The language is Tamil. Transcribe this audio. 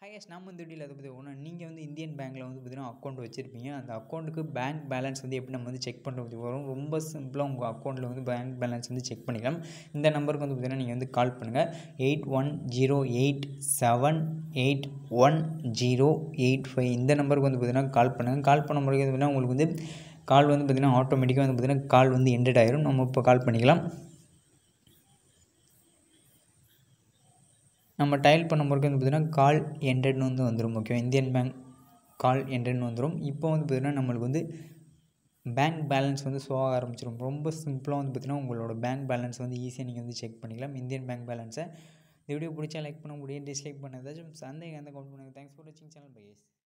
ஹையஸ்ட் நம்ம இந்த வீடியோவில் அதை பற்றி ஒன்று நீங்கள் வந்து இந்தியன் பேங்க்கில் வந்து பார்த்தீங்கன்னா அக்கௌண்ட் வச்சுருப்பீங்க அந்த அக்கௌண்ட்டுக்கு பேங்க் பேலன்ஸ் வந்து எப்படி நம்ம வந்து செக் பண்ணுறது வரும் ரொம்ப சிம்பிளாக உங்கள் அக்கௌண்ட்டில் வந்து பேங்க் பேலன்ஸ் வந்து செக் பண்ணிக்கலாம் இந்த நம்பருக்கு வந்து பார்த்தீங்கன்னா நீங்கள் வந்து கால் பண்ணுங்கள் eight one zero eight seven eight one zero eight five இந்த நம்பருக்கு வந்து பார்த்தீங்கன்னா கால் பண்ணுங்கள் கால் பண்ண முறைக்கு வந்து பார்த்தீங்கன்னா உங்களுக்கு வந்து கால் வந்து பார்த்தீங்கன்னா ஆட்டோமேட்டிக்காக வந்து பார்த்தீங்கன்னா கால் வந்து எண்டட் ஆயிரும் நம்ம இப்போ கால் பண்ணிக்கலாம் நம்ம டயல் பண்ண முறைக்கு வந்து பார்த்தீங்கன்னா கால் எண்டட்னு வந்து வந்துடும் ஓகே இந்தியன் பேங்க் கால் எண்டட்னு வந்துடும் இப்போ வந்து பார்த்தீங்கன்னா நம்மளுக்கு வந்து பேங்க் பேலன்ஸ் வந்து ஷோ ஆக ஆரம்பிச்சிடும் ரொம்ப சிம்பிளாக வந்து பார்த்தீங்கன்னா உங்களோட பேங்க் பேலன்ஸ் வந்து ஈஸியாக நீங்கள் வந்து செக் பண்ணிக்கலாம் இந்தியன் பேங்க் பேலன்ஸை இந்த வீடியோ பிடிச்சா லைக் பண்ண முடியும் டிஸ்லைக் பண்ண ஏதாச்சும் சந்தேகம் அந்த கவுண்ட் பண்ணுங்கள் தேங்க்ஸ் ஃபார் வாட்சிங் சேனல் பைஸ்